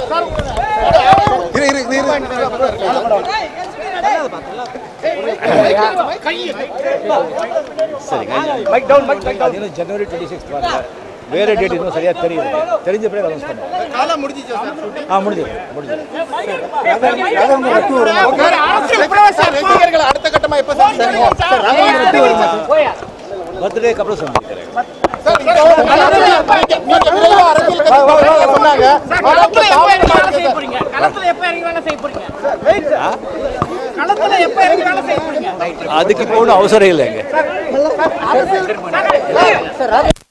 இரு இரு இரு, இரு அது இன்னும் ஜனவரி டுவெண்ட்டி சிக்ஸ் வரல வேற டேட் இன்னும் சரியா தெரியல தெரிஞ்ச பிறகு அனௌன்ஸ் பண்ணுவோம் காலம் முடிஞ்சிச்சா சார் ஆ முடிஞ்சது முடிஞ்சது சார், அரசியல் பிரவேசம் ரசிகர்கள் அடுத்த கட்டமா எப்ப சந்திச்சாங்க பர்த்டேக்கு அப்புறம் சந்திக்கிறேன் சார், இப்போ களத்துல எப்ப நீங்க- நீங்க விரைவா அரசியல் கட்சி தொடங்குறதா சொன்னாங்க ஆனா இப்ப தாமதமா இருக்கு சார். களத்துல எப்ப இறங்கி வேலை செய்ய போறீங்க களத்துல எப்ப இறங்கி வேலை செய்ய போறீங்க அதுக்கு இப்போ ஒன்றும் அவசரம் இல்லைங்க அரசியல்